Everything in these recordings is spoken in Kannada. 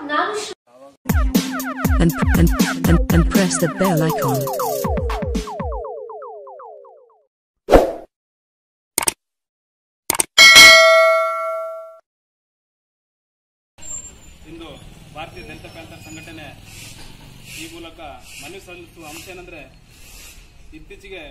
ನಾನು ಶ್ರ- and, and, and, and press the bell icon. ಇಂದು ಭಾರತೀಯ ದಲಿತ ಪ್ಯಾಂಥರ್ ಸಂಘಟನೆ ಈ ಮೂಲಕ ಮನವಿ ಸಲ್ಲಿಸುವ ಅಂಶ ಏನಂದ್ರೆ ಇತ್ತೀಚೆಗೆ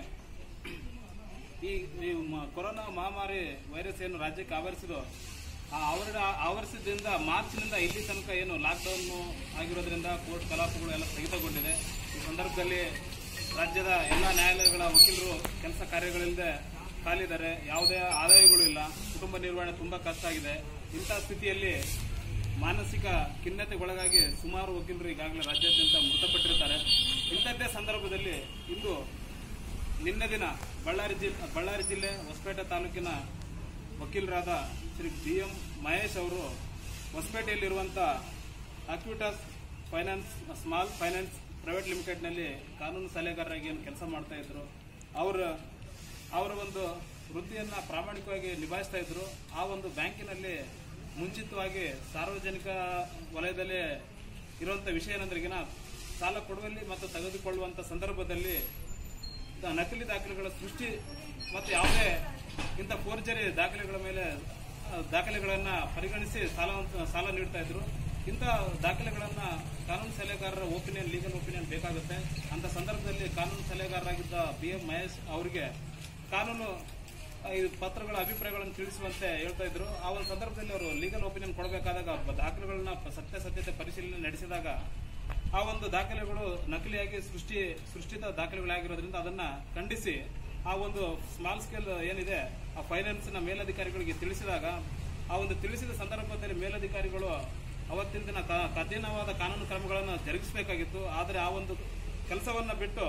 ಈ ಈ ಮ- ಕೊರೋನಾ ಮಹಾಮಾರಿ ವೈರಸ್ ಏನು ರಾಜ್ಯಕ್ಕೆ ಆವರಿಸಿದೋ ಆ ಆವರಣ ಆವರಿಸಿದ್ರಿಂದ ಮಾರ್ಚ್ನಿಂದ ಇಲ್ಲಿ ತನಕ ಏನು ಲಾಕ್ಡೌನ್ ಆಗಿರೋದ್ರಿಂದ ಕೋರ್ಟ್ ಕಲಾಪಗಳು ಎಲ್ಲ ಸ್ಥಗಿತಗೊಂಡಿದೆ ಈ ಸಂದರ್ಭದಲ್ಲಿ ರಾಜ್ಯದ ಎಲ್ಲ ನ್ಯಾಯಾಲಯಗಳ ವಕೀಲರು ಕೆಲಸ ಕಾರ್ಯಗಳಿಲ್ಲದೆ ಖಾಲಿದ್ದಾರೆ ಯಾವುದೇ ಆದಾಯಗಳು ಇಲ್ಲ ಕುಟುಂಬ ನಿರ್ವಹಣೆ ತುಂಬಾ ಕಷ್ಟ ಆಗಿದೆ ಇಂತಹ ಸ್ಥಿತಿಯಲ್ಲಿ ಮಾನಸಿಕ ಖಿನ್ನತೆಗೊಳಗಾಗಿ ಸುಮಾರು ವಕೀಲರು ಈಗಾಗಲೇ ರಾಜ್ಯಾದ್ಯಂತ ಮೃತಪಟ್ಟಿರುತ್ತಾರೆ ಇಂಥದ್ದೇ ಸಂದರ್ಭದಲ್ಲಿ ಇಂದು ನಿನ್ನೆ ದಿನ ಬಳ್ಳಾರಿ ಜಿಲ್ಲೆ ಬಳ್ಳಾರಿ ಜಿಲ್ಲೆ ಹೊಸಪೇಟೆ ತಾಲೂಕಿನ ವಕೀಲರಾದ ಶ್ರೀ ಬಿ ಎಂ ಮಹೇಶ್ ಅವರು ಹೊಸಪೇಟೆಯಲ್ಲಿರುವಂಥ Equitas finance small finance private ಲಿಮಿಟೆಡ್ನಲ್ಲಿ ಕಾನೂನು ಸಲಹೆಗಾರರಾಗಿ ಏನು ಕೆಲಸ ಮಾಡ್ತಾ ಇದ್ರು ಅವರ ಅವರ ಒಂದು ವೃತ್ತಿಯನ್ನ ಪ್ರಾಮಾಣಿಕವಾಗಿ ನಿಭಾಯಿಸ್ತಾ ಇದ್ರು ಆ ಒಂದು ಬ್ಯಾಂಕಿನಲ್ಲಿ ಮುಂಚಿತವಾಗಿ ಸಾರ್ವಜನಿಕ ವಲಯದಲ್ಲಿ ಇರುವಂತ ವಿಷಯ ಏನಂದ್ರೆಗಿನ ಸಾಲ ಕೊಡುವಲ್ಲಿ ಮತ್ತು ತೆಗೆದುಕೊಳ್ಳುವಂತ ಸಂದರ್ಭದಲ್ಲಿ ದ- ನಕಲಿ ದಾಖಲೆಗಳ ಸೃಷ್ಟಿ ಮತ್ತು ಯಾವುದೇ ಇಂಥ ಫೋರ್ಜರಿ ದಾಖಲೆಗಳ ಮೇಲೆ ಆ, ದಾಖಲೆಗಳನ್ನ ಪರಿಗಣಿಸಿ ಸಾಲ ಸಾಲ ನೀಡ್ತಾ ಇದ್ರು ಇಂಥ ದಾಖಲೆಗಳನ್ನ ಕಾನೂನು ಸಲಹೆಗಾರರ ಒಪಿನಿಯನ್ ಲೀಗಲ್ ಒಪಿನಿಯನ್ ಬೇಕಾಗುತ್ತೆ ಅಂತ ಸಂದರ್ಭದಲ್ಲಿ ಕಾನೂನು ಸಲಹೆಗಾರರಾಗಿದ್ದ ಬಿ ಎಂ ಮಹೇಶ್ ಅವರಿಗೆ ಕಾನೂನು ಆ, ಈ ಪತ್ರಗಳ ಅಭಿಪ್ರಾಯಗಳನ್ನು ತಿಳಿಸುವಂತೆ ಹೇಳ್ತಾ ಇದ್ರು ಆ ಒಂದು ಸಂದರ್ಭದಲ್ಲಿ ಅವರು ಲೀಗಲ್ ಒಪಿನಿಯನ್ ಕೊಡಬೇಕಾದಾಗ ಬ- ದಾಖಲೆಗಳನ್ನ ಪ- ಸತ್ಯಾಸತ್ಯತೆ ಪರಿಶೀಲನೆ ನಡೆಸಿದಾಗ ಆ ಒಂದು ದಾಖಲೆಗಳು ನಕಲಿಯಾಗಿ ಸೃಷ್ಟಿ ಸೃಷ್ಟಿತ ದಾಖಲೆಗಳಾಗಿರೋದ್ರಿಂದ ಅದನ್ನ ಖಂಡಿಸಿ ಆ ಒಂದು ಸ್ಮಾಲ್ ಸ್ಕೇಲ್ ಏನಿದೆ ಆ ಫೈನಾನ್ಸ್ ನ ಮೇಲಧಿಕಾರಿಗಳಿಗೆ ತಿಳಿಸಿದಾಗ ಆ ಒಂದು ತಿಳಿಸಿದ ಸಂದರ್ಭದಲ್ಲಿ ಮೇಲಧಿಕಾರಿಗಳು ಅವತ್ತಿನ ದಿನ ಕ- ಕಠಿಣವಾದ ಕಾನೂನು ಕ್ರಮಗಳನ್ನು ಜರುಗಿಸಬೇಕಾಗಿತ್ತು ಆದರೆ ಆ ಒಂದು ಕೆಲಸವನ್ನ ಬಿಟ್ಟು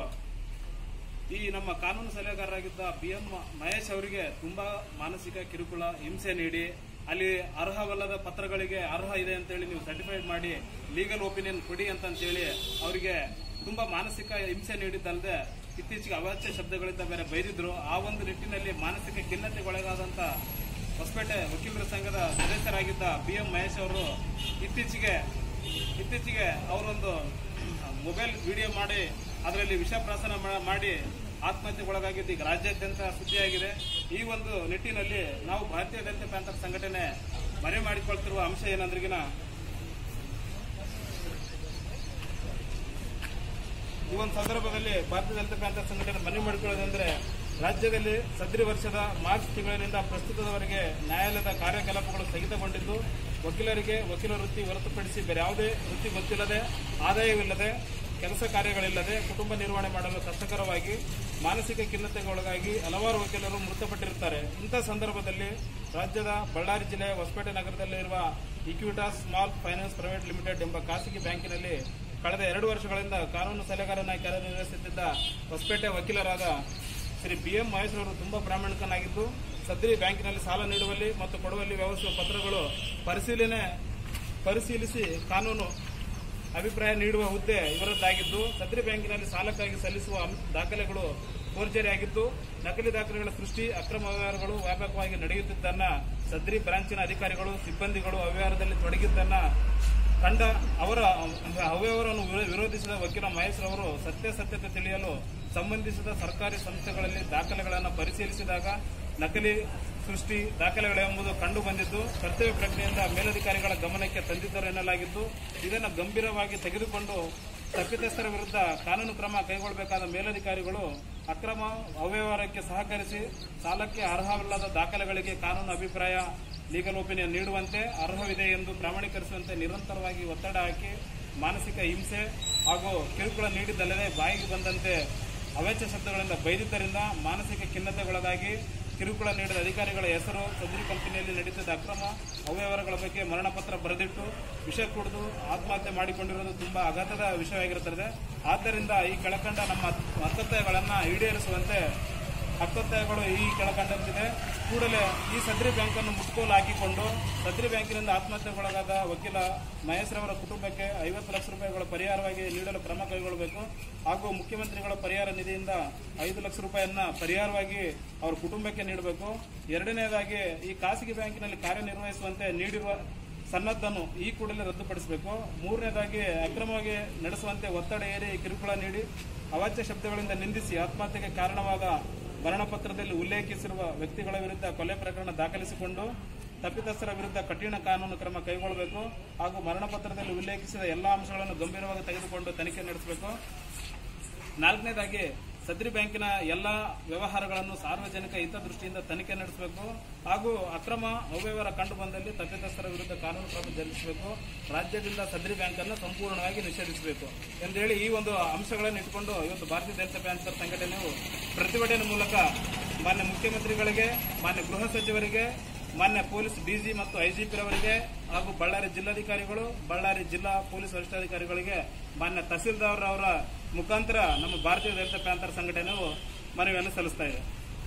ಈ ನಮ್ಮ ಕಾನೂನು ಸಲಹೆಗಾರರಾಗಿದ್ದ ಬಿ ಎಂ ಮಹೇಶ್ ಅವರಿಗೆ ತುಂಬಾ ಮಾನಸಿಕ ಕಿರುಕುಳ ಹಿಂಸೆ ನೀಡಿ ಅಲ್ಲಿ ಅರ್ಹವಲ್ಲದ ಪತ್ರಗಳಿಗೆ ಅರ್ಹ ಇದೆ ಅಂತೇಳಿ ನೀವು ಸರ್ಟಿಫೈಡ್ ಮಾಡಿ ಲೀಗಲ್ ಒಪಿನಿಯನ್ ಕೊಡಿ ಅಂತಂತೇಳಿ ಅವರಿಗೆ ತುಂಬಾ ಮಾನಸಿಕ ಹಿಂಸೆ ನೀಡಿದ್ದಲ್ಲದೆ ಇತ್ತೀಚೆಗೆ ಅವಾಚ್ಯ ಶಬ್ದಗಳಿಂದ ಬೇರೆ ಬೈದಿದ್ರು ಆ ಒಂದು ನಿಟ್ಟಿನಲ್ಲಿ ಮಾನಸಿಕ ಖಿನ್ನತೆಗೊಳಗಾದಂತ ಹೊಸಪೇಟೆ ವಕೀಲರ ಸಂಘದ ಸದಸ್ಯರಾಗಿದ್ದ ಬಿ ಎಂ ಮಹೇಶ್ ಅವರು ಇತ್ತೀಚೆಗೆ ಇತ್ತೀಚೆಗೆ ಅವರೊಂದು ಮೊಬೈಲ್ ವಿಡಿಯೋ ಮಾಡಿ ಅದರಲ್ಲಿ ವಿಷಪ್ರಾಸನ ಮಾ- ಮಾಡಿ ಆತ್ಮಹತ್ಯೆಗೊಳಗಾಗಿದ್ದು ಈಗ ರಾಜ್ಯಾದ್ಯಂತ ಸುದ್ದಿಯಾಗಿದೆ ಈ ಒಂದು ನಿಟ್ಟಿನಲ್ಲಿ ನಾವು ಭಾರತೀಯ ದಲಿತ ಪ್ಯಾಂಥರ್ ಸಂಘಟನೆ ಮರೆ ಮಾಡಿಕೊಳ್ತಿರುವ ಅಂಶ ಏನಂದ್ರಿಗಿನ ಈ ಒಂದು ಸಂದರ್ಭದಲ್ಲಿ ಭಾರತೀಯ ದಲಿತ ಪ್ಯಾಂಥರ್ ಸಂಘಟನೆ ಮನವಿ ಮಾಡಿಕೊಳ್ಳೋದಂದ್ರೆ ರಾಜ್ಯದಲ್ಲಿ ಸದ್ರಿ ವರ್ಷದ ಮಾರ್ಚ್ ತಿಂಗಳಿನಿಂದ ಪ್ರಸ್ತುತದವರೆಗೆ ನ್ಯಾಯಾಲಯದ ಕಾರ್ಯಕಲಾಪಗಳು ಸ್ಥಗಿತಗೊಂಡಿದ್ದು ವಕೀಲರಿಗೆ ವಕೀಲ ವೃತ್ತಿ ಹೊರತುಪಡಿಸಿ ಬೇರೆ ಯಾವುದೇ ವೃತ್ತಿ ಗೊತ್ತಿಲ್ಲದೆ ಆದಾಯವಿಲ್ಲದೆ ಕೆಲಸ ಕಾರ್ಯಗಳಿಲ್ಲದೆ ಕುಟುಂಬ ನಿರ್ವಹಣೆ ಮಾಡಲು ಕಷ್ಟಕರವಾಗಿ ಮಾನಸಿಕ ಖಿನ್ನತೆಗೊಳಗಾಗಿ ಹಲವಾರು ವಕೀಲರು ಮೃತಪಟ್ಟಿರುತ್ತಾರೆ ಇಂಥ ಸಂದರ್ಭದಲ್ಲಿ ರಾಜ್ಯದ ಬಳ್ಳಾರಿ ಜಿಲ್ಲೆ ಹೊಸಪೇಟೆ ನಗರದಲ್ಲಿರುವ Equitas small finance private limited ಎಂಬ ಖಾಸಗಿ ಬ್ಯಾಂಕಿನಲ್ಲಿ ಕಳೆದ ಎರಡು ವರ್ಷಗಳಿಂದ ಕಾನೂನು ಸಲಹೆಗಾರನಾಗಿ ಕಾರ್ಯನಿರ್ವಹಿಸುತ್ತಿದ್ದ ಹೊಸಪೇಟೆ ವಕೀಲರಾದ ಶ್ರೀ ಬಿ ಎಂ ಮಹೇಶ್ ಅವರು ತುಂಬಾ ಪ್ರಾಮಾಣಿಕನಾಗಿದ್ದು ಸದ್ರಿ ಬ್ಯಾಂಕಿನಲ್ಲಿ ಸಾಲ ನೀಡುವಲ್ಲಿ ಮತ್ತು ಕೊಡುವಲ್ಲಿ ವ್ಯವಹರಿಸುವ ಪತ್ರಗಳು ಪರಿಶೀಲನೆ ಪರಿಶೀಲಿಸಿ ಕಾನೂನು ಅಭಿಪ್ರಾಯ ನೀಡುವ ಹುದ್ದೆ ಇವರದ್ದಾಗಿದ್ದು ಸದ್ರಿ ಬ್ಯಾಂಕಿನಲ್ಲಿ ಸಾಲಕ್ಕಾಗಿ ಸಲ್ಲಿಸುವ ಅಂ- ದಾಖಲೆಗಳು ಫೋರ್ಜರಿಯಾಗಿದ್ದು ನಕಲಿ ದಾಖಲೆಗಳ ಸೃಷ್ಟಿ ಅಕ್ರಮ ವ್ಯವಹಾರಗಳು ವ್ಯಾಪಕವಾಗಿ ನಡೆಯುತ್ತಿದ್ದನ್ನ ಸದ್ರಿ ಬ್ರಾಂಚಿನ ಅಧಿಕಾರಿಗಳು ಸಿಬ್ಬಂದಿಗಳು ಅವ್ಯವಹಾರದಲ್ಲಿ ತೊಡಗಿದ್ದನ್ನ ಕಂಡ ಅವರ ಅವ್ಯವಹಾರವನ್ನು ವಿರೋ- ವಿರೋಧಿಸಿದ ವಕೀಲ ಮಹೇಶ್ ರವರು ಸತ್ಯಾಸತ್ಯತೆ ತಿಳಿಯಲು ಸಂಬಂಧಿಸಿದ ಸರ್ಕಾರಿ ಸಂಸ್ಥೆಗಳಲ್ಲಿ ದಾಖಲೆಗಳನ್ನು ಪರಿಶೀಲಿಸಿದಾಗ ನಕಲಿ ಸೃಷ್ಟಿ ದಾಖಲೆಗಳೆಂಬುದು ಕಂಡು ಬಂದಿದ್ದು ಕರ್ತವ್ಯ ಪ್ರಜ್ಞೆಯಿಂದ ಮೇಲಧಿಕಾರಿಗಳ ಗಮನಕ್ಕೆ ತಂದಿದ್ದರು ಎನ್ನಲಾಗಿದ್ದು ಇದನ್ನು ಗಂಭೀರವಾಗಿ ತೆಗೆದುಕೊಂಡು ತಪ್ಪಿತಸ್ಥರ ವಿರುದ್ಧ ಕಾನೂನು ಕ್ರಮ ಕೈಗೊಳ್ಳಬೇಕಾದ ಮೇಲಧಿಕಾರಿಗಳು ಅಕ್ರಮ ಅವ್ಯವಹಾರಕ್ಕೆ ಸಹಕರಿಸಿ ಸಾಲಕ್ಕೆ ಅರ್ಹವಲ್ಲದ ದಾಖಲೆಗಳಿಗೆ ಕಾನೂನು ಅಭಿಪ್ರಾಯ ಲೀಗಲ್ ಒಪಿನಿಯನ್ ನೀಡುವಂತೆ ಅರ್ಹವಿದೆ ಎಂದು ಪ್ರಮಾಣೀಕರಿಸುವಂತೆ ನಿರಂತರವಾಗಿ ಒತ್ತಡ ಹಾಕಿ ಮಾನಸಿಕ ಹಿಂಸೆ ಹಾಗೂ ಕಿರುಕುಳ ನೀಡಿದ್ದಲ್ಲದೆ ಬಾಯಿಗೆ ಬಂದಂತೆ ಅವೆಚ್ಚ ಶಬ್ದಗಳಿಂದ ಬೈದಿದ್ದರಿಂದ ಮಾನಸಿಕ ಖಿನ್ನತೆಗೊಳಗಾಗಿ ಕಿರುಕುಳ ನೀಡಿದ ಅಧಿಕಾರಿಗಳ ಹೆಸರು ಸದರಿ ಕಂಪನಿಯಲ್ಲಿ ನಡೀತಿದ್ದ ಅಕ್ರಮ ಅವ್ಯವಹಾರಗಳ ಬಗ್ಗೆ ಮರಣ ಪತ್ರ ಬರೆದಿಟ್ಟು ವಿಷ ಕುಡಿದು ಆತ್ಮಹತ್ಯೆ ಮಾಡಿಕೊಂಡಿರುವುದು ತುಂಬಾ ಆಘಾತದ ವಿಷಯವಾಗಿರುತ್ತದೆ ಆದ್ದರಿಂದ ಈ ಕೆಳಕಂಡ ನಮ್ಮ ಹಕ್ಕೊತ್ತಾಯಗಳನ್ನು ಈಡೇರಿಸುವಂತೆ ಹಕ್ಕೊತ್ತಾಯಗಳು ಈ ಕೆಳಕಂಡಂತಿದೆ ಕೂಡಲೇ ಈ ಸದ್ರಿ ಬ್ಯಾಂಕನ್ನು ಮುಟ್ಕೋಲು ಹಾಕಿಕೊಂಡು ಸದ್ರಿ ಬ್ಯಾಂಕಿನಿಂದ ಆತ್ಮಹತ್ಯೆಗೊಳಗಾದ ವಕೀಲ ಮಹೇಶ್ ರವರ ಕುಟುಂಬಕ್ಕೆ ಐವತ್ತು ಲಕ್ಷ ರೂಪಾಯಿಗಳ ಪರಿಹಾರವಾಗಿ ನೀಡಲು ಕ್ರಮ ಕೈಗೊಳ್ಳಬೇಕು ಹಾಗೂ ಮುಖ್ಯಮಂತ್ರಿಗಳ ಪರಿಹಾರ ನಿಧಿಯಿಂದ ಐದು ಲಕ್ಷ ರೂಪಾಯಿಯನ್ನ ಪರಿಹಾರವಾಗಿ ಅವರ ಕುಟುಂಬಕ್ಕೆ ನೀಡಬೇಕು ಎರಡನೇದಾಗಿ ಈ ಖಾಸಗಿ ಬ್ಯಾಂಕಿನಲ್ಲಿ ಕಾರ್ಯನಿರ್ವಹಿಸುವಂತೆ ನೀಡಿರುವ ಸನ್ನದ್ದನ್ನು ಈ ಕೂಡಲೇ ರದ್ದುಪಡಿಸಬೇಕು ಮೂರನೇದಾಗಿ ಅಕ್ರಮವಾಗಿ ನಡೆಸುವಂತೆ ಒತ್ತಡ ಏರಿ ಕಿರುಕುಳ ನೀಡಿ ಅವಾಚ್ಯ ಶಬ್ದಗಳಿಂದ ನಿಂದಿಸಿ ಆತ್ಮಹತ್ಯೆಗೆ ಕಾರಣವಾದ ಮರಣಪತ್ರದಲ್ಲಿ ಉಲ್ಲೇಖಿಸಿರುವ ವ್ಯಕ್ತಿಗಳ ವಿರುದ್ಧ ಕೊಲೆ ಪ್ರಕರಣ ದಾಖಲಿಸಿಕೊಂಡು ತಪ್ಪಿತಸ್ಥರ ವಿರುದ್ಧ ಕಠಿಣ ಕಾನೂನು ಕ್ರಮ ಕೈಗೊಳ್ಳಬೇಕು ಹಾಗೂ ಮರಣಪತ್ರದಲ್ಲಿ ಉಲ್ಲೇಖಿಸಿದ ಎಲ್ಲಾ ಅಂಶಗಳನ್ನು ಗಂಭೀರವಾಗಿ ತೆಗೆದುಕೊಂಡು ತನಿಖೆ ನಡೆಸಬೇಕು ನಾಲ್ಕನೇದಾಗಿ ಸದ್ರಿ ಬ್ಯಾಂಕಿನ ಎಲ್ಲಾ ವ್ಯವಹಾರಗಳನ್ನು ಸಾರ್ವಜನಿಕ ಹಿತದೃಷ್ಟಿಯಿಂದ ತನಿಖೆ ನಡೆಸಬೇಕು ಹಾಗೂ ಅಕ್ರಮ ಅವ್ಯವಹಾರ ಕಂಡು ಬಂದಲ್ಲಿ ತಪ್ಪಿತಸ್ಥರ ವಿರುದ್ಧ ಕಾನೂನು ಕ್ರಮ ಜರುಗಿಸಬೇಕು ರಾಜ್ಯದಿಂದ ಸದ್ರಿ ಬ್ಯಾಂಕ್ ಅನ್ನು ಸಂಪೂರ್ಣವಾಗಿ ನಿಷೇಧಿಸಬೇಕು ಎಂದೇಳಿ ಈ ಒಂದು ಅಂಶಗಳನ್ನು ಇಟ್ಟುಕೊಂಡು ಇವತ್ತು ಭಾರತೀಯ ಜನತಾ ಬ್ಯಾಂಕ್ ಸಂಘಟನೆಯು ಪ್ರತಿಭಟನೆ ಮೂಲಕ ಮಾನ್ಯ ಮುಖ್ಯಮಂತ್ರಿಗಳಿಗೆ ಮಾನ್ಯ ಗೃಹ ಸಚಿವರಿಗೆ ಮಾನ್ಯ ಪೊಲೀಸ್ ಡಿಜಿ ಮತ್ತು ಐಜಿಪಿರವರಿಗೆ ಹಾಗೂ ಬಳ್ಳಾರಿ ಜಿಲ್ಲಾಧಿಕಾರಿಗಳು ಬಳ್ಳಾರಿ ಜಿಲ್ಲಾ ಪೊಲೀಸ್ ವರಿಷ್ಠಾಧಿಕಾರಿಗಳಿಗೆ ಮಾನ್ಯ ತಹಸೀಲ್ದಾರ್ ಅವರ ಮುಖಾಂತರ ನಮ್ಮ ಭಾರತೀಯ ದಲಿತ ಪ್ಯಾಂಥರ್ ಸಂಘಟನೆಯು ಮನವಿಯನ್ನು ಸಲ್ಲಿಸ್ತಾ ಇದೆ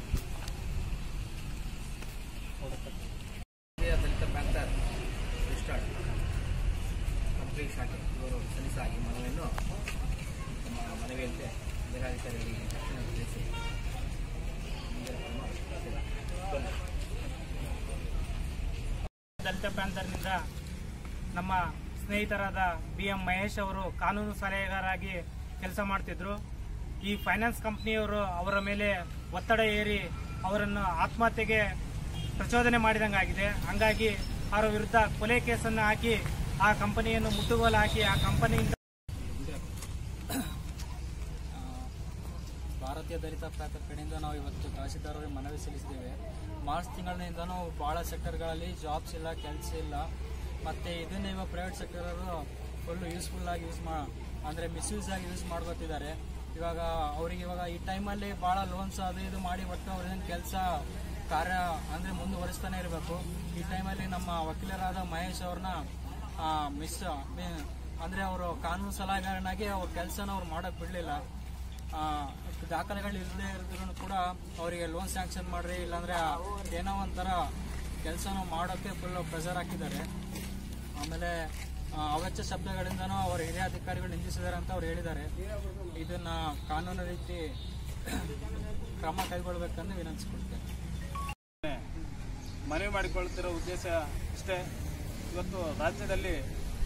ಭಾರತೀಯ ದಲಿತ ಪ್ಯಾಂಥರ್ ರಿಜಿಸ್ಟರ್ಡ್ ಕಂಪ್ನಿ ಶಾಖೆ ಇವರು ಸಲ್ಲಿಸಾಗಿ ಮನವಿಯನ್ನು ನಮ್ಮ ಮನವಿಯಂತೆ ಜಿಲ್ಲಾಧಿಕಾರಿಗಳಿಗೆ ತಕ್ಷಣ ತಿಳಿಸಿ ಮುಂದಿನ ಕ್ರಮ ಕೈಗೊಳ್ಳುತ್ತೇವೆ. ದಲಿತ ಪ್ಯಾಂಥರ್ನಿಂದ ನಮ್ಮ ಸ್ನೇಹಿತರಾದ ಬಿ ಎಂ ಮಹೇಶ್ ಅವರು ಕಾನೂನು ಸಲಹೆಗಾರಾಗಿ ಕೆಲಸ ಮಾಡ್ತಿದ್ರು ಈ ಫೈನಾನ್ಸ್ ಕಂಪ್ನಿಯವರು ಅವರ ಮೇಲೆ ಒತ್ತಡ ಏರಿ ಅವರನ್ನು ಆತ್ಮಹತ್ಯೆಗೆ ಪ್ರಚೋದನೆ ಮಾಡಿದಂಗಾಗಿದೆ ಹಂಗಾಗಿ ಅವರ ವಿರುದ್ಧ ಕೊಲೆ ಕೇಸನ್ನು ಹಾಕಿ ಆ ಕಂಪನಿಯನ್ನು ಮುಟ್ಟುಗೋಲು ಹಾಕಿ ಆ ಕಂಪನಿಯಿಂದ ಭಾರತೀಯ ದಲಿತ ಪ್ಯಾಥರ್ ಕಡೆಯಿಂದ ನಾವು ಇವತ್ತು ತಹಸೀಲ್ದಾರ್ ಅವರಿಗೆ ಮನವಿ ಸಲ್ಲಿಸಿದ್ದೇವೆ ಮಾರ್ಚ್ ತಿಂಗಳಿನಿಂದನೂ ಭಾಳ ಸೆಕ್ಟರ್ಗಳಲ್ಲಿ ಜಾಬ್ಸ್ ಇಲ್ಲ ಕೆಲಸ ಇಲ್ಲ ಮತ್ತು ಇದನ್ನೇ ಇವಾಗ ಪ್ರೈವೇಟ್ ಸೆಕ್ಟರರು ಫುಲ್ಲು ಯೂಸ್ಫುಲ್ ಆಗಿ ಯೂಸ್ ಮಾ ಅಂದರೆ ಮಿಸ್ಯೂಸ್ ಆಗಿ ಯೂಸ್ ಮಾಡ್ಕೊತಿದ್ದಾರೆ ಇವಾಗ ಅವರಿಗೆ ಇವಾಗ ಈ ಟೈಮಲ್ಲಿ ಭಾಳ ಲೋನ್ಸ್ ಅದು ಇದು ಮಾಡಿ ಒಟ್ಟು ಅವ್ರದ್ದೇನು ಕೆಲಸ ಕಾರ್ಯ ಅಂದರೆ ಮುಂದುವರಿಸ್ತಾನೆ ಇರಬೇಕು ಈ ಟೈಮಲ್ಲಿ ನಮ್ಮ ವಕೀಲರಾದ ಮಹೇಶ್ ಅವ್ರನ್ನ ಮಿಸ್ ಅಂದರೆ ಅವರು ಕಾನೂನು ಸಲಹೆಗಾರನಾಗಿ ಅವ್ರ ಕೆಲಸನ ಅವ್ರು ಮಾಡೋಕ್ಕೆ ಬಿಡಲಿಲ್ಲ ದಾಖಲೆಗಳು ಇಲ್ಲದೆ ಇರೋದ್ರೂ ಕೂಡ ಅವರಿಗೆ ಲೋನ್ ಸ್ಯಾಂಕ್ಷನ್ ಮಾಡ್ರಿ ಇಲ್ಲಾಂದ್ರೆ ಏನೋ ಒಂಥರ ಕೆಲಸನ ಮಾಡೋಕ್ಕೆ ಫುಲ್ ಪ್ರೆಷರ್ ಹಾಕಿದ್ದಾರೆ ಆಮೇಲೆ ಆ, ಅವಾಚ್ಯ ಶಬ್ದಗಳಿಂದನೂ ಅವರ ಹಿರಿಯ ಅಧಿಕಾರಿಗಳು ನಿಂದಿಸಿದ್ದಾರೆ ಅಂತ ಅವ್ರು ಹೇಳಿದ್ದಾರೆ ಇದನ್ನ ಕಾನೂನು ರೀತಿ ಕ್ರಮ ಕೈಗೊಳ್ಳಬೇಕಂದು ವಿನಂತಿಸ್ಕೊಳ್ತೇನೆ ಮನವಿ ಮಾಡಿಕೊಳ್ಳುತ್ತಿರೋ ಉದ್ದೇಶ ಇಷ್ಟೇ ಇವತ್ತು ರಾಜ್ಯದಲ್ಲಿ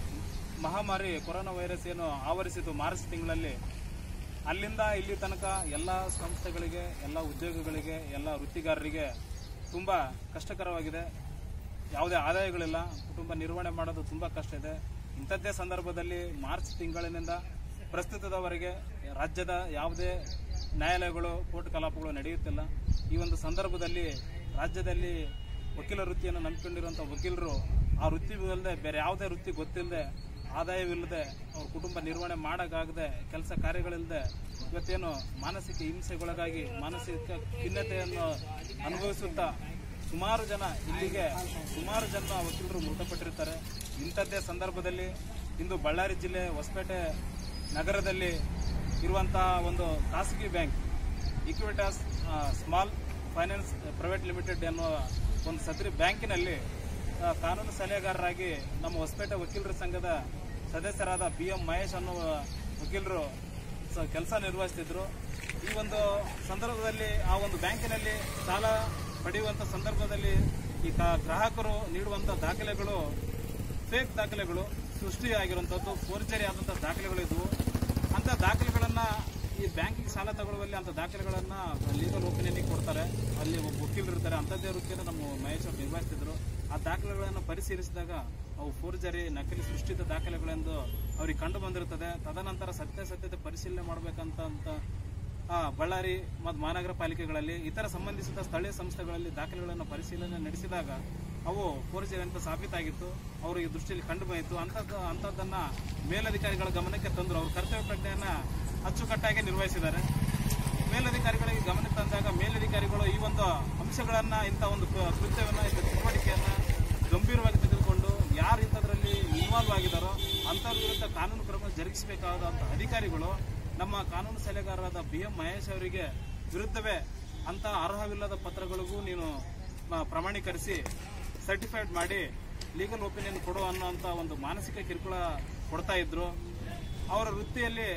ಮಹಾಮಾರಿ ಕೊರೋನಾ ವೈರಸ್ ಏನು ಆವರಿಸಿತು ಮಾರ್ಚ್ ತಿಂಗಳಲ್ಲಿ ಅಲ್ಲಿಂದ ಇಲ್ಲಿ ತನಕ ಎಲ್ಲ ಸಂಸ್ಥೆಗಳಿಗೆ ಎಲ್ಲ ಉದ್ಯೋಗಗಳಿಗೆ ಎಲ್ಲ ವೃತ್ತಿಗಾರರಿಗೆ ತುಂಬ ಕಷ್ಟಕರವಾಗಿದೆ ಯಾವುದೇ ಆದಾಯಗಳಿಲ್ಲ ಕುಟುಂಬ ನಿರ್ವಹಣೆ ಮಾಡೋದು ತುಂಬ ಕಷ್ಟ ಇದೆ ಇಂಥದ್ದೇ ಸಂದರ್ಭದಲ್ಲಿ ಮಾರ್ಚ್ ತಿಂಗಳಿನಿಂದ ಪ್ರಸ್ತುತದವರೆಗೆ ರಾಜ್ಯದ ಯಾವುದೇ ನ್ಯಾಯಾಲಯಗಳು ಕೋರ್ಟ್ ಕಲಾಪಗಳು ನಡೆಯುತ್ತಿಲ್ಲ ಈ ಒಂದು ಸಂದರ್ಭದಲ್ಲಿ ರಾಜ್ಯದಲ್ಲಿ ವಕೀಲ ವೃತ್ತಿಯನ್ನು ನಂಬಿಕೊಂಡಿರುವಂಥ ವಕೀಲರು ಆ ವೃತ್ತಿ ಇಲ್ಲದೆ ಬೇರೆ ಯಾವುದೇ ವೃತ್ತಿ ಗೊತ್ತಿಲ್ಲದೆ ಆದಾಯವಿಲ್ಲದೆ ಅವ್ರ ಕುಟುಂಬ ನಿರ್ವಹಣೆ ಮಾಡೋಕ್ಕಾಗದೆ ಕೆಲಸ ಕಾರ್ಯಗಳಿಲ್ಲದೆ ಇವತ್ತೇನು ಮಾನಸಿಕ ಹಿಂಸೆಗೊಳಗಾಗಿ ಮಾನಸಿಕ ಖಿನ್ನತೆಯನ್ನು ಅನುಭವಿಸುತ್ತಾ ಸುಮಾರು ಜನ ಇಲ್ಲಿಗೆ ಸುಮಾರು ಜನ ವಕೀಲರು ಮೃತಪಟ್ಟಿರ್ತಾರೆ ಇಂಥದ್ದೇ ಸಂದರ್ಭದಲ್ಲಿ ಇಂದು ಬಳ್ಳಾರಿ ಜಿಲ್ಲೆ ಹೊಸಪೇಟೆ ನಗರದಲ್ಲಿ ಇರುವಂತಹ ಒಂದು ಖಾಸಗಿ bank Equitas small finance private limited ಎನ್ನುವ ಒಂದು ಸದರಿ ಬ್ಯಾಂಕಿನಲ್ಲಿ ಆ, ಕಾನೂನು ಸಲಹೆಗಾರರಾಗಿ ನಮ್ಮ ಹೊಸಪೇಟೆ ವಕೀಲರ ಸಂಘದ ಸದಸ್ಯರಾದ ಬಿ ಎಂ ಮಹೇಶ್ ಅನ್ನುವ ವಕೀಲರು ಕೆಲಸ ನಿರ್ವಹಿಸ್ತಿದ್ರು ಈ ಒಂದು ಸಂದರ್ಭದಲ್ಲಿ ಆ ಒಂದು ಬ್ಯಾಂಕಿನಲ್ಲಿ ಸಾಲ ಪಡೆಯುವಂತ ಸಂದರ್ಭದಲ್ಲಿ ಈ ಕ- ಗ್ರಾಹಕರು ನೀಡುವಂತ ದಾಖಲೆಗಳು ಫೇಕ್ ದಾಖಲೆಗಳು ಸೃಷ್ಟಿಯಾಗಿರುವಂಥದ್ದು ಫೋರ್ಜರಿ ಆದಂಥ ದಾಖಲೆಗಳು ಇದ್ವು ಅಂತ ದಾಖಲೆಗಳನ್ನ ಈ ಬ್ಯಾಂಕಿಗೆ ಸಾಲ ತಗೊಳ್ಳುವಲ್ಲಿ ಅಂತ ದಾಖಲೆಗಳನ್ನ ಲೀಗಲ್ ಒಪಿನಿಯನ್ಗೆ ಕೊಡ್ತಾರೆ ಅಲ್ಲಿ ಒಬ್ಬ ವಕೀಲರು ಇರ್ತಾರೆ ಅಂಥದ್ದೇ ವೃತ್ತಿಯನ್ನು ನಮ್ಮ ಮಹೇಶ್ ಅವರು ನಿರ್ವಹಿಸ್ತಿದ್ರು ಆ ದಾಖಲೆಗಳನ್ನು ಪರಿಶೀಲಿಸಿದಾಗ ಅವು ಫೋರ್ಜರಿ ನಕಲಿ ಸೃಷ್ಟಿತ ದಾಖಲೆಗಳೆಂದು ಅವ್ರಿಗೆ ಕಂಡು ಬಂದಿರುತ್ತದೆ ತದನಂತರ ಸತ್ಯಾಸತ್ಯತೆ ಪರಿಶೀಲನೆ ಮಾಡಬೇಕಂತ ಅಂತ ಆ, ಬಳ್ಳಾರಿ ಮತ್ತು ಮಹಾನಗರ ಪಾಲಿಕೆಗಳಲ್ಲಿ ಇತರ ಸಂಬಂಧಿಸಿದ ಸ್ಥಳೀಯ ಸಂಸ್ಥೆಗಳಲ್ಲಿ ದಾಖಲೆಗಳನ್ನು ಪರಿಶೀಲನೆ ನಡೆಸಿದಾಗ ಅವು ಫೋರ್ಜರಿ ಅಂತ ಸಾಬೀತಾಗಿತ್ತು ಅವರಿಗೆ ದೃಷ್ಟಿಯಲ್ಲಿ ಕಂಡು ಬಂದಿತ್ತು ಅಂಥದ್ದು ಅಂಥದ್ದನ್ನ ಮೇಲಧಿಕಾರಿಗಳ ಗಮನಕ್ಕೆ ತಂದರು ಅವ್ರ ಕರ್ತವ್ಯ ಪ್ರಜ್ಞೆಯನ್ನ ಅಚ್ಚುಕಟ್ಟಾಗಿ ನಿರ್ವಹಿಸಿದ್ದಾರೆ ಮೇಲಧಿಕಾರಿಗಳಿಗೆ ಗಮನಕ್ಕೆ ತಂದಾಗ ಮೇಲಧಿಕಾರಿಗಳು ಈ ಒಂದು ಅಂಶಗಳನ್ನ ಇಂಥ ಒಂದು ಕೃ- ಕೃತ್ಯವನ್ನ ಇಂಥ ಚಟುವಟಿಕೆಯನ್ನ ಗಂಭೀರವಾಗಿ ತೆಗೆದುಕೊಂಡು ಯಾರು ಇಂಥದ್ರಲ್ಲಿ ಇನ್ವಾಲ್ವ್ ಆಗಿದ್ದಾರೋ ಅಂಥವ್ರ ವಿರುದ್ಧ ಕಾನೂನು ಕ್ರಮ ಜರುಗಿಸಬೇಕಾದಂಥ ಅಧಿಕಾರಿಗಳು ನಮ್ಮ ಕಾನೂನು ಸಲಹೆಗಾರರಾದ ಬಿ ಎಂ ಮಹೇಶ್ ಅವರಿಗೆ ವಿರುದ್ಧವೇ ಅಂತ ಅರ್ಹವಿಲ್ಲದ ಪತ್ರಗಳಿಗೂ ನೀನು ಮ- ಪ್ರಮಾಣೀಕರಿಸಿ ಸರ್ಟಿಫೈಡ್ ಮಾಡಿ ಲೀಗಲ್ ಒಪಿನಿಯನ್ ಕೊಡು ಅನ್ನೋಂಥ ಒಂದು ಮಾನಸಿಕ ಕಿರುಕುಳ ಕೊಡ್ತಾ ಇದ್ರು ಅವರ ವೃತ್ತಿಯಲ್ಲಿ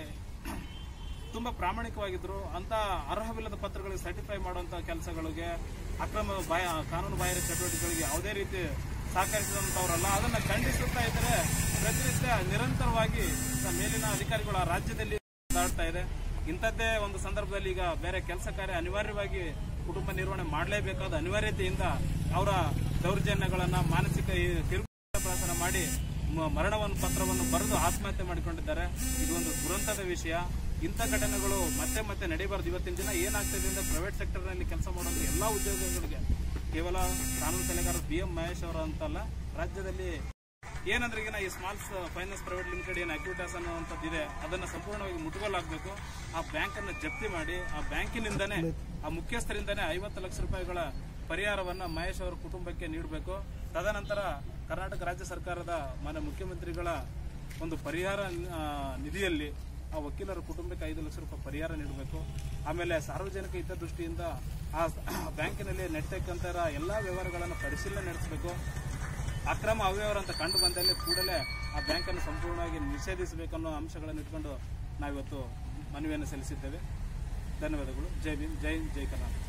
ತುಂಬಾ ಪ್ರಾಮಾಣಿಕವಾಗಿದ್ರು ಅಂತ ಅರ್ಹವಿಲ್ಲದ ಪತ್ರಗಳಿಗೆ ಸರ್ಟಿಫೈ ಮಾಡುವಂತ ಕೆಲಸಗಳಿಗೆ ಅಕ್ರಮ ಬಾಯ ಕಾನೂನು ಬಾಹಿರ ಚಟುವಟಿಕೆಗಳಿಗೆ ಯಾವುದೇ ರೀತಿ ಸಹಕರಿಸಿದಂಥವರಲ್ಲ ಅದನ್ನ ಖಂಡಿಸುತ್ತಾ ಇದ್ದರೆ ಪ್ರತಿನಿತ್ಯ ನಿರಂತರವಾಗಿ ಮೇಲಿನ ಅಧಿಕಾರಿಗಳು ಆ ರಾಜ್ಯದಲ್ಲಿ ಓಡಾಡ್ತಾ ಇದೆ ಇಂಥದ್ದೇ ಒಂದು ಸಂದರ್ಭದಲ್ಲಿ ಈಗ ಬೇರೆ ಕೆಲಸ ಕಾರ್ಯ ಅನಿವಾರ್ಯವಾಗಿ ಕುಟುಂಬ ನಿರ್ವಹಣೆ ಮಾಡಲೇಬೇಕಾದ ಅನಿವಾರ್ಯತೆಯಿಂದ ಅವರ ದೌರ್ಜನ್ಯಗಳನ್ನ ಮಾನಸಿಕ ಕಿರುಕುಳ ಮಾಡಿ ಮ- ಮರಣವನ್ನು ಪತ್ರವನ್ನು ಬರೆದು ಆತ್ಮಹತ್ಯೆ ಮಾಡಿಕೊಂಡಿದ್ದಾರೆ ಇದು ಒಂದು ದುರಂತದ ವಿಷಯ ಇಂಥ ಘಟನೆಗಳು ಮತ್ತೆ ಮತ್ತೆ ನಡೀಬಾರ್ದು ಇವತ್ತಿನ ದಿನ ಏನಾಗ್ತಿದೆ ಅಂದ್ರೆ ಪ್ರೈವೇಟ್ ಸೆಕ್ಟರ್ನಲ್ಲಿ ಕೆಲಸ ಮಾಡುವಂತ ಎಲ್ಲಾ ಉದ್ಯೋಗಗಳಿಗೆ ಕೇವಲ ಕಾನೂನು ಸಲಹೆಗಾರ ಬಿ ಎಂ ಮಹೇಶ್ ಅವರು ಅಂತಲ್ಲ ರಾಜ್ಯದಲ್ಲಿ ಏನಂದ್ರೆ ಈಗ ಈ ಸ್ಮಾಲ್ ಫೈನಾನ್ಸ್ ಪ್ರೈವೇಟ್ ಲಿಮಿಟೆಡ್ ಏನು ಅಕ್ಯೂಟಾಸ್ ಅನ್ನುವಂಥದ್ದು ಇದೆ ಅದನ್ನ ಸಂಪೂರ್ಣವಾಗಿ ಮುಟ್ಟುಗೋಲಾಗಬೇಕು ಆ ಬ್ಯಾಂಕ್ ಅನ್ನು ಜಪ್ತಿ ಮಾಡಿ ಆ ಬ್ಯಾಂಕಿನಿಂದನೇ ಆ ಮುಖ್ಯಸ್ಥರಿಂದನೇ ಐವತ್ತು ಲಕ್ಷ ರೂಪಾಯಿಗಳ ಪರಿಹಾರವನ್ನ ಮಹೇಶ್ ಅವರ ಕುಟುಂಬಕ್ಕೆ ನೀಡಬೇಕು ತದನಂತರ ಕರ್ನಾಟಕ ರಾಜ್ಯ ಸರ್ಕಾರದ ಮಾನ್ಯ ಮುಖ್ಯಮಂತ್ರಿಗಳ ಒಂದು ಪರಿಹಾರ ಆ, ನಿಧಿಯಲ್ಲಿ ಆ ವಕೀಲರ ಕುಟುಂಬಕ್ಕೆ ಐದು ಲಕ್ಷ ರೂಪಾಯಿ ಪರಿಹಾರ ನೀಡಬೇಕು ಆಮೇಲೆ ಸಾರ್ವಜನಿಕ ಹಿತದೃಷ್ಟಿಯಿಂದ ಆ ಬ್ಯಾಂಕಿನಲ್ಲಿ ನಡೀತಕ್ಕಂಥ ಎಲ್ಲಾ ವ್ಯವಹಾರಗಳನ್ನು ಪರಿಶೀಲನೆ ನಡೆಸಬೇಕು ಅಕ್ರಮ ಅವ್ಯವಹಾರ ಅಂತ ಕಂಡು ಬಂದಲ್ಲಿ ಕೂಡಲೇ ಆ ಬ್ಯಾಂಕನ್ನು ಸಂಪೂರ್ಣವಾಗಿ ನಿಷೇಧಿಸಬೇಕನ್ನೋ ಅಂಶಗಳನ್ನು ಇಟ್ಕೊಂಡು ನಾವಿವತ್ತು ಮನವಿಯನ್ನು ಸಲ್ಲಿಸಿದ್ದೇವೆ ಧನ್ಯವಾದಗಳು ಜೈ ಭೀಮ್ ಜೈ ಹಿಂದ್, ಜೈ ಕರ್ನಾಟಕ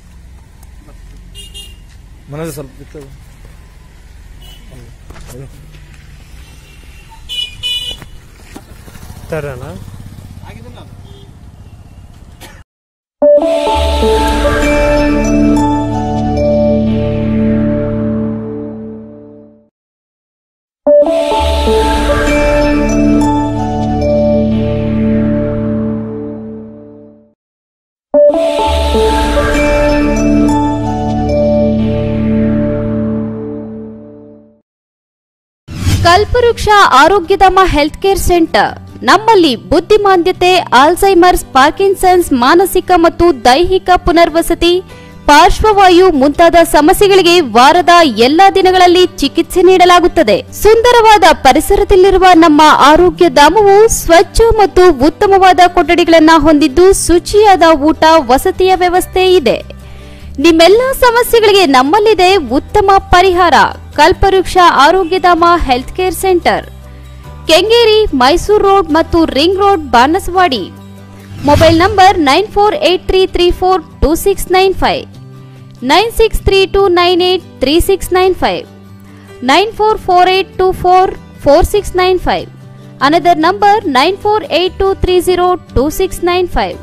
ಮನೋಜ್ ಸ್ವಲ್ಪ ಬಿತ್ತು ತರಣ ಆಗಿದಿಲ್ಲ ಅದು ಕಲ್ಪವೃಕ್ಷ ಆರೋಗ್ಯಧಾಮ ಹೆಲ್ತ್ ಕೇರ್ ಸೆಂಟರ್ ನಮ್ಮಲ್ಲಿ ಬುದ್ಧಿಮಾಂದ್ಯತೆ ಆಲ್ಝೈಮರ್ಸ್ ಪಾರ್ಕಿನ್ಸನ್ಸ್ ಮಾನಸಿಕ ಮತ್ತು ದೈಹಿಕ ಪುನರ್ವಸತಿ ಪಾರ್ಶ್ವವಾಯು ಮುಂತಾದ ಸಮಸ್ಯೆಗಳಿಗೆ ವಾರದ ಎಲ್ಲಾ ದಿನಗಳಲ್ಲಿ ಚಿಕಿತ್ಸೆ ನೀಡಲಾಗುತ್ತದೆ ಸುಂದರವಾದ ಪರಿಸರದಲ್ಲಿರುವ ನಮ್ಮ ಆರೋಗ್ಯ ಧಾಮವು ಸ್ವಚ್ಛ ಮತ್ತು ಉತ್ತಮವಾದ ಕೊಠಡಿಗಳನ್ನು ಹೊಂದಿದ್ದು ಶುಚಿಯಾದ ಊಟ ವಸತಿಯ ವ್ಯವಸ್ಥೆ ಇದೆ ನಿಮ್ಮೆಲ್ಲ ಸಮಸ್ಯೆಗಳಿಗೆ ನಮ್ಮಲ್ಲಿದೆ ಉತ್ತಮ ಪರಿಹಾರ Kalpavriksha Arogyadhama health care centre Kengeri Mysuru road ಮತ್ತು ring road Banaswadi mobile number nine four eight three three four two six nine five nine six three two nine eight three six nine five nine four four eight two four four six nine five another number nine four eight two three zero two six nine five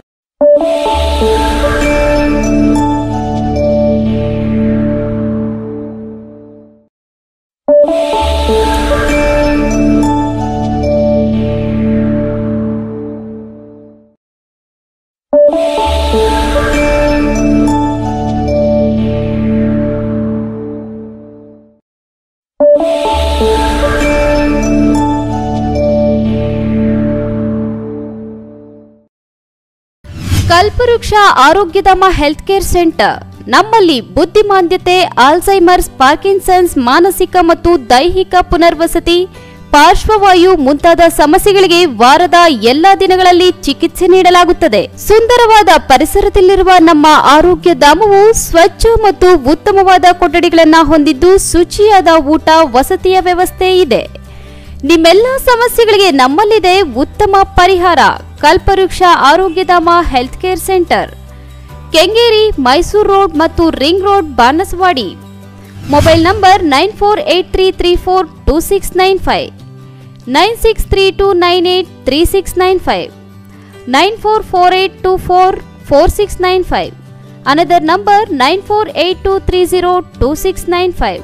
Kalpavriksha Arogyadhama health care centre ನಮ್ಮಲ್ಲಿ ಬುದ್ಧಿಮಾಂದ್ಯತೆ ಆಲ್ಝೈಮರ್ಸ್ ಪಾರ್ಕಿನ್ಸನ್ಸ್ ಮಾನಸಿಕ ಮತ್ತು ದೈಹಿಕ ಪುನರ್ವಸತಿ ಪಾರ್ಶ್ವವಾಯು ಮುಂತಾದ ಸಮಸ್ಯೆಗಳಿಗೆ ವಾರದ ಎಲ್ಲಾ ದಿನಗಳಲ್ಲಿ ಚಿಕಿತ್ಸೆ ನೀಡಲಾಗುತ್ತದೆ ಸುಂದರವಾದ ಪರಿಸರದಲ್ಲಿರುವ ನಮ್ಮ ಆರೋಗ್ಯ ಧಾಮವು ಸ್ವಚ್ಛ ಮತ್ತು ಉತ್ತಮವಾದ ಕೊಠಡಿಗಳನ್ನು ಹೊಂದಿದ್ದು ಶುಚಿಯಾದ ಊಟ ವಸತಿಯ ವ್ಯವಸ್ಥೆ ಇದೆ ನಿಮ್ಮೆಲ್ಲ ಸಮಸ್ಯೆಗಳಿಗೆ ನಮ್ಮಲ್ಲಿದೆ ಉತ್ತಮ ಪರಿಹಾರ Kalpavriksha Arogyadhama health care centre Kengeri Mysuru road ಮತ್ತು ring road Banaswadi mobile number nine four eight three three four two six nine five nine six three two nine eight three six nine five nine four four eight two four four six nine five another number nine four eight two three zero two six nine five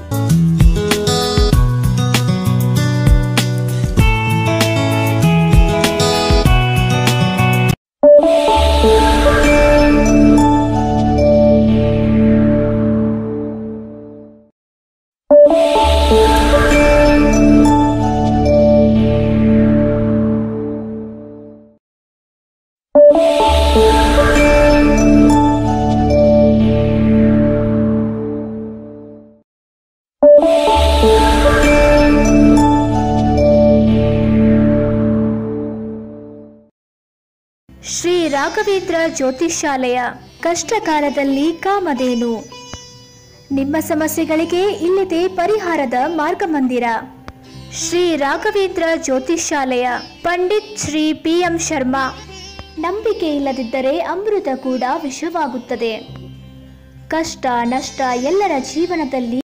Shri Raghavendra Jyotishyalaya ಕಷ್ಟಕಾಲದಲ್ಲಿ ಕಾಮಧೇನು ನಿಮ್ಮ ಸಮಸ್ಯೆಗಳಿಗೆ ಇಲ್ಲಿದೆ ಪರಿಹಾರದ ಮಾರ್ಗಮಂದಿರ ಶ್ರೀ ರಾಘವೇಂದ್ರ ಜ್ಯೋತಿಷ್ಯಾಲಯ ಪಂಡಿತ್ ಶ್ರೀ ಪಿ ಎಂ ಶರ್ಮಾ ನಂಬಿಕೆ ಇಲ್ಲದಿದ್ದರೆ ಅಮೃತ ಕೂಡ ವಿಷವಾಗುತ್ತದೆ ಕಷ್ಟ ನಷ್ಟ ಎಲ್ಲರ ಜೀವನದಲ್ಲಿ